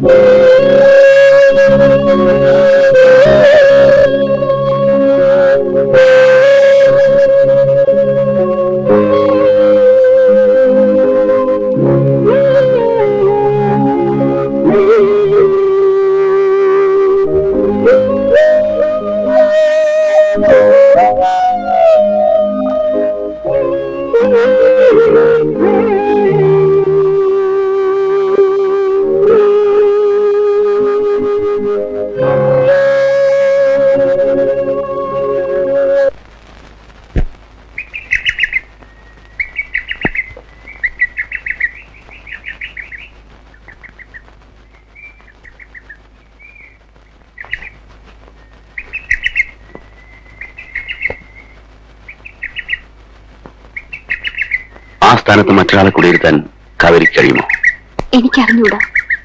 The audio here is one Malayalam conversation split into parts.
ആ സ്ഥാനത്ത് മറ്റൊരാളെ കുടിയിരുത്താൻ കാവേരിക്ക് കഴിയുമോ എനിക്കറിഞ്ഞൂടാ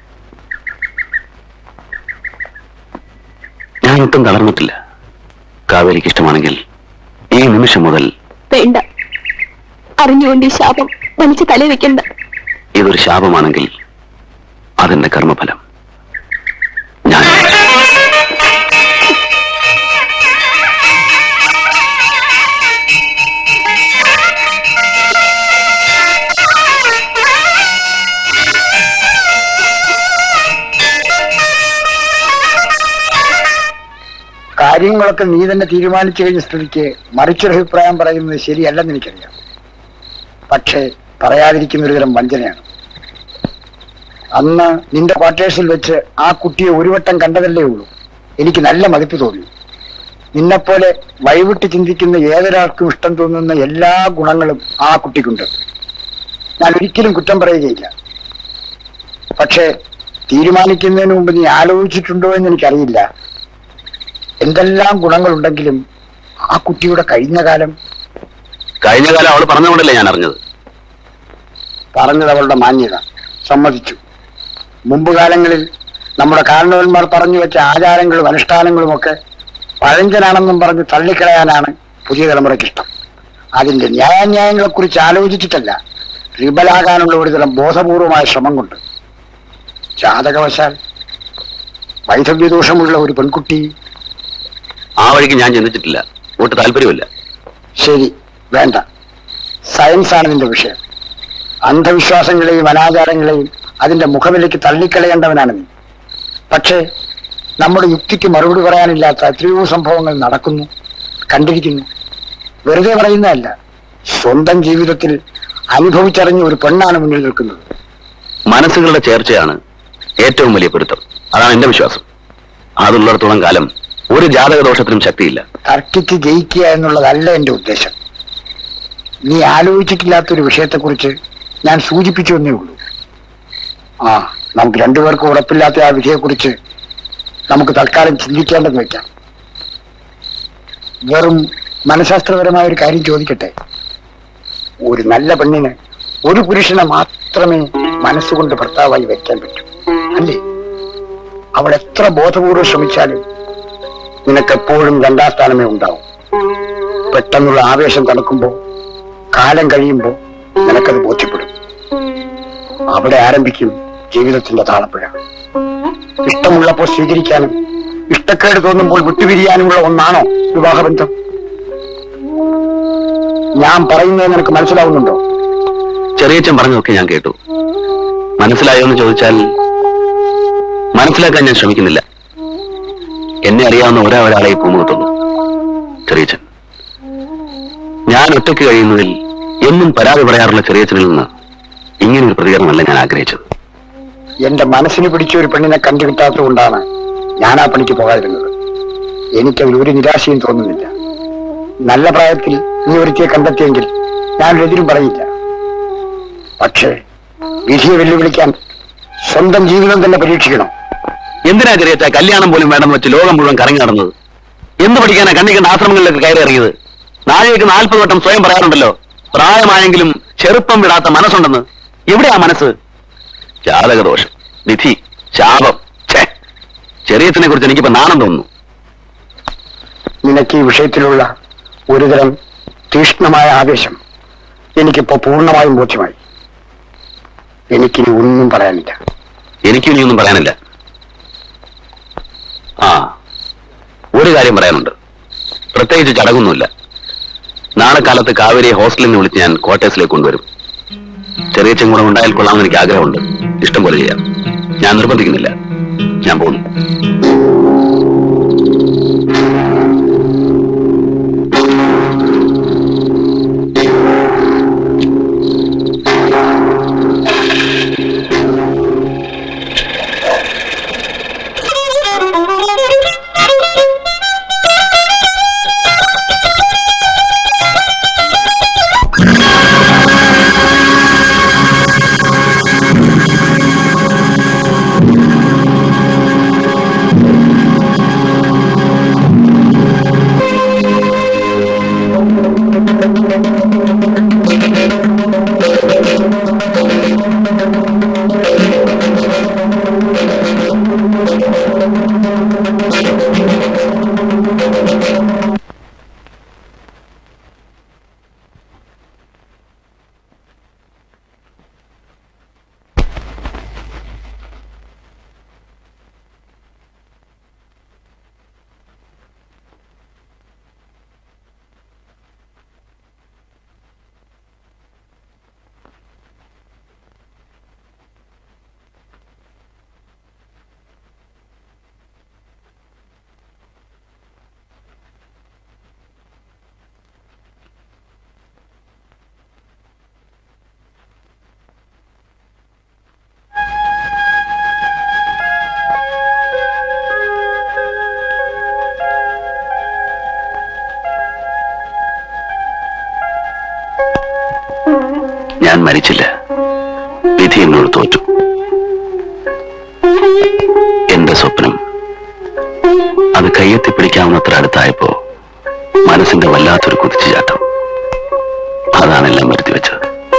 ഞാൻ ഒട്ടും തളർന്നിട്ടില്ല കാവേരിക്ക് ഇഷ്ടമാണെങ്കിൽ ഈ നിമിഷം മുതൽ വേണ്ട അറിഞ്ഞുകൊണ്ട് ഈ ശാപം വലിച്ചു തല വെക്കണ്ട ഇതൊരു ശാപമാണെങ്കിൽ അതെന്റെ കർമ്മഫലം ഞാൻ കാര്യങ്ങളൊക്കെ നീ തന്നെ തീരുമാനിച്ചു കഴിഞ്ഞ സ്ഥിതിക്ക് മറിച്ചൊരു അഭിപ്രായം പറയുന്നത് ശരിയല്ലെന്ന് എനിക്കറിയാം പക്ഷേ പറയാതിരിക്കുന്ന ഒരു തരം വഞ്ചനയാണ് അന്ന് നിന്റെ ക്വാർട്ടേഴ്സിൽ വെച്ച് ആ കുട്ടിയെ ഒരു വട്ടം കണ്ടതല്ലേ ഉള്ളൂ എനിക്ക് നല്ല മതിപ്പ് തോന്നി നിന്നെപ്പോലെ വഴിവിട്ട് ചിന്തിക്കുന്ന ഏതൊരാൾക്കും ഇഷ്ടം തോന്നുന്ന എല്ലാ ഗുണങ്ങളും ആ കുട്ടിക്കുണ്ട് ഞാൻ ഒരിക്കലും കുറ്റം പറയുകയില്ല പക്ഷേ തീരുമാനിക്കുന്നതിന് മുമ്പ് നീ ആലോചിച്ചിട്ടുണ്ടോ എന്ന് എനിക്കറിയില്ല എന്തെല്ലാം ഗുണങ്ങളുണ്ടെങ്കിലും ആ കുട്ടിയുടെ കഴിഞ്ഞ കാലം കഴിഞ്ഞ കാലം അവൾ പറഞ്ഞുകൊണ്ടല്ലേ ഞാൻ അറിഞ്ഞത് പറഞ്ഞത് അവളുടെ മാന്യത സമ്മതിച്ചു മുമ്പ് കാലങ്ങളിൽ നമ്മുടെ കാരണവന്മാർ പറഞ്ഞു വെച്ച ആചാരങ്ങളും അനുഷ്ഠാനങ്ങളും ഒക്കെ പഴഞ്ചനാണെന്നും പറഞ്ഞ് തള്ളിക്കളയാനാണ് പുതിയ തലമുറയ്ക്ക് ഇഷ്ടം അതിന്റെ ന്യായാന്യായങ്ങളെ കുറിച്ച് ആലോചിച്ചിട്ടല്ല റിബലാകാനുള്ള ഒരുതരം ബോധപൂർവമായ ശ്രമം കൊണ്ട് ജാതകവശാൽ വൈധവ്യദോഷമുള്ള ഒരു പെൺകുട്ടി ആ വഴിക്ക് ഞാൻ ചിന്തിച്ചിട്ടില്ല ഒട്ട് താല്പര്യമില്ല ശരി വേണ്ട സയൻസ് ആണ് നിന്റെ വിഷയം അന്ധവിശ്വാസങ്ങളെയും അനാചാരങ്ങളെയും അതിന്റെ മുഖവിലേക്ക് തള്ളിക്കളയേണ്ടവനാണ് നീ പക്ഷേ നമ്മുടെ യുക്തിക്ക് മറുപടി പറയാനില്ലാത്ത എത്രയോ സംഭവങ്ങൾ നടക്കുന്നു കണ്ടിരിക്കുന്നു വെറുതെ പറയുന്നതല്ല സ്വന്തം ജീവിതത്തിൽ അനുഭവിച്ചറിഞ്ഞ ഒരു പെണ്ണാണ് മുന്നിൽ നിൽക്കുന്നത് മനസ്സുകളുടെ ചേർച്ചയാണ് ഏറ്റവും വലിയ പൊരുത്തം അതാണ് എന്റെ വിശ്വാസം അതുള്ളിടത്തോളം കാലം ഒരു ജാതക ദോഷത്തിനും ശക്തിയില്ല തർക്കിച്ച് ജയിക്കുക എന്നുള്ളതല്ല എന്റെ ഉദ്ദേശം നീ ആലോചിച്ചിട്ടില്ലാത്തൊരു വിഷയത്തെക്കുറിച്ച് ഞാൻ സൂചിപ്പിച്ചു എന്നേ ഉള്ളൂ ആ നമുക്ക് രണ്ടുപേർക്കും ഉറപ്പില്ലാത്ത ആ വിധിയെക്കുറിച്ച് നമുക്ക് തൽക്കാലം ചിന്തിക്കേണ്ടെന്ന് വെക്കാം വെറും മനഃശാസ്ത്രപരമായ ഒരു കാര്യം ചോദിക്കട്ടെ ഒരു നല്ല പെണ്ണിന് ഒരു പുരുഷനെ മാത്രമേ മനസ്സുകൊണ്ട് ഭർത്താവായി വെക്കാൻ പറ്റൂ അല്ലേ അവൾ എത്ര ബോധപൂർവ്വം ശ്രമിച്ചാലും നിനക്കെപ്പോഴും രണ്ടാം സ്ഥാനമേ ഉണ്ടാവും പെട്ടെന്നുള്ള ആവേശം തണുക്കുമ്പോ കാലം കഴിയുമ്പോ നിനക്കത് ബോധ്യപ്പെടും അവിടെ ആരംഭിക്കും ജീവിതത്തിന്റെ താളപ്പുഴ ഇഷ്ടമുള്ളപ്പോൾ സ്വീകരിക്കാനും ഇഷ്ടക്കേട് തോന്നുമ്പോൾ വിട്ടുപിരിയാനുമുള്ള ഒന്നാണോ വിവാഹബന്ധം ഞാൻ പറയുന്നത് നിനക്ക് മനസ്സിലാവുന്നുണ്ടോ ചെറിയച്ഛൻ പറഞ്ഞതൊക്കെ ഞാൻ കേട്ടു മനസ്സിലായോ എന്ന് ചോദിച്ചാൽ മനസ്സിലാക്കാൻ ഞാൻ ശ്രമിക്കുന്നില്ല എന്നെ അറിയാവുന്ന ഒരാ ഒരാളെ ഈ പൂമുഖത്തുള്ളൂ ചെറിയച്ഛൻ ഞാൻ ഒറ്റയ്ക്ക് കഴിയുന്നതിൽ എന്നും പരാതി പറയാറുള്ള ചെറിയച്ഛനിൽ നിന്ന് ഇങ്ങനെ ഒരു പ്രതികരണമല്ല ഞാൻ ആഗ്രഹിച്ചത് എന്റെ മനസ്സിന് പിടിച്ച ഒരു പെണ്ണിനെ കണ്ടുകിട്ടാത്തത് കൊണ്ടാണ് ഞാൻ ആ പണിക്ക് പോകാതിരുന്നത് എനിക്കതിൽ ഒരു നിരാശയും തോന്നുന്നില്ല നല്ല പ്രായത്തിൽ നീ ഒരുത്തിയെ കണ്ടെത്തിയെങ്കിൽ ഞാൻ എതിരും പറയില്ല പക്ഷേ വിധിയെ വെല്ലുവിളിക്കാൻ സ്വന്തം ജീവിതം തന്നെ പരീക്ഷിക്കണം എന്തിനാ ചെറിയച്ഛ കല്യാണം പോലും വേണമെന്ന് വെച്ച് ലോകം മുഴുവൻ കറങ്ങി നടന്നത് എന്ത് പഠിക്കാനാ കണ്ണിക്കണ്ട ആശ്രമങ്ങളിലേക്ക് കയറി ഇറങ്ങിയത് നാളേക്ക് നാൽപ്പത് വട്ടം സ്വയം പറയാറുണ്ടല്ലോ പ്രായമായെങ്കിലും ചെറുപ്പം വിടാത്ത മനസ്സുണ്ടെന്ന് എവിടെയാ മനസ്സ് ജാതകദോഷം വിധി ശാപം ഛേ ചെറിയച്ഛനെ കുറിച്ച് എനിക്കിപ്പോ നാണം തോന്നുന്നു നിനക്ക് ഈ വിഷയത്തിലുള്ള ഒരുതരം തീക്ഷ്ണമായ ആവേശം എനിക്കിപ്പോ പൂർണ്ണമായും ബോധ്യമായി എനിക്കിനി ഒന്നും പറയാനില്ല എനിക്ക് ഇനിയൊന്നും പറയാനില്ല ആ ഒരു കാര്യം പറയാനുണ്ട് പ്രത്യേകിച്ച് ചടങ്ങൊന്നുമില്ല നാളെ കാലത്ത് കാവേരിയെ ഹോസ്റ്റലിൽ നിന്ന് വിളിച്ച് ഞാൻ ക്വാർട്ടേഴ്സിലേക്ക് കൊണ്ടുവരും ചെറിയ ചെങ്കുണം ഉണ്ടായാൽ കൊള്ളാമെന്ന് എനിക്ക് ആഗ്രഹമുണ്ട് ഇഷ്ടം പോലെ ചെയ്യാം ഞാൻ നിർബന്ധിക്കുന്നില്ല ഞാൻ പോകുന്നു ഞാൻ മരിച്ചില്ല വിധി എന്നോട് തോറ്റു എന്റെ സ്വപ്നം അത് കയ്യെത്തി പിടിക്കാവുന്നത്ര അടുത്തായപ്പോ മനസ്സിന്റെ വല്ലാത്തൊരു കുതിച്ചുചാട്ടം അതാണ് എല്ലാം വരുത്തി വെച്ചത്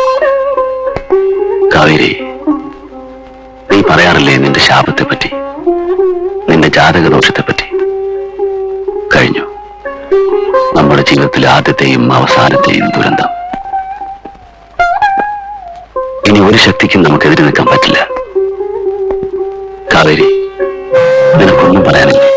കാവേരി നീ പറയാറില്ലേ നിന്റെ ശാപത്തെ പറ്റി നിന്റെ ജാതക ദോഷത്തെ പറ്റി കഴിഞ്ഞു നമ്മുടെ ജീവിതത്തിലെ ആദ്യത്തെയും അവസാനത്തെയും ദുരന്തം ഇനി ഒരു ശക്തിക്കും നമുക്കെതിരെ നിൽക്കാൻ പറ്റില്ല കാവേരി നിനക്കൊന്നും പറയാനില്ല